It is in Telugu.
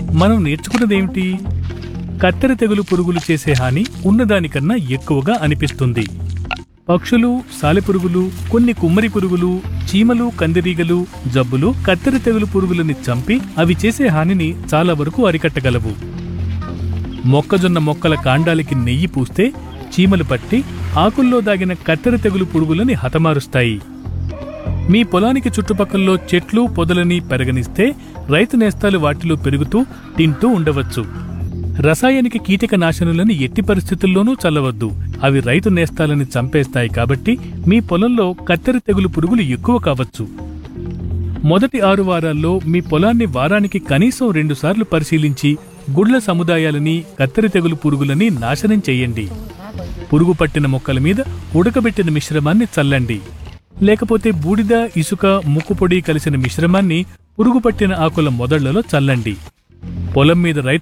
మనం నేర్చుకున్నదేమిటి కత్తెర తెగులు పురుగులు చేసే హాని ఉన్నదానికన్నా ఎక్కువగా అనిపిస్తుంది పక్షులు సాలెపురుగులు కొన్ని కుమ్మరి పురుగులు చీమలు కందిరీగలు జబ్బులు కత్తెర తెగులు పురుగులని చంపి అవి చేసే హానిని చాలా వరకు అరికట్టగలవు మొక్కజొన్న మొక్కల కాండాలకి నెయ్యి పూస్తే చీమలు పట్టి ఆకుల్లో దాగిన కత్తెర తెగులు పురుగులని హతమారుస్తాయి మీ పొలానికి చుట్టుపక్కల్లో చెట్లు పొదలని పెరగనిస్తే రైతు నేస్తాలు వాటిలో పెరుగుతూ తింటూ ఉండవచ్చు రసాయనిక కీటక నాశనులను ఎట్టి పరిస్థితుల్లోనూ చల్లవద్దు అవి రైతు నేస్తాలని చంపేస్తాయి కాబట్టి మీ పొలంలో కత్తెర తెగులు పురుగులు ఎక్కువ కావచ్చు మొదటి ఆరు వారాల్లో మీ పొలాన్ని వారానికి కనీసం రెండుసార్లు పరిశీలించి గుడ్ల సముదాయాలని కత్తెర తెగులు పురుగులని నాశనం చేయండి పురుగు పట్టిన మొక్కల మీద ఉడకబెట్టిన మిశ్రమాన్ని చల్లండి లేకపోతే బూడిద ఇసుక ముక్కుపొడి కలిసిన మిశ్రమాన్ని పురుగు పట్టిన ఆకుల మొదళ్లలో చల్లండి పొలం మీద రైతు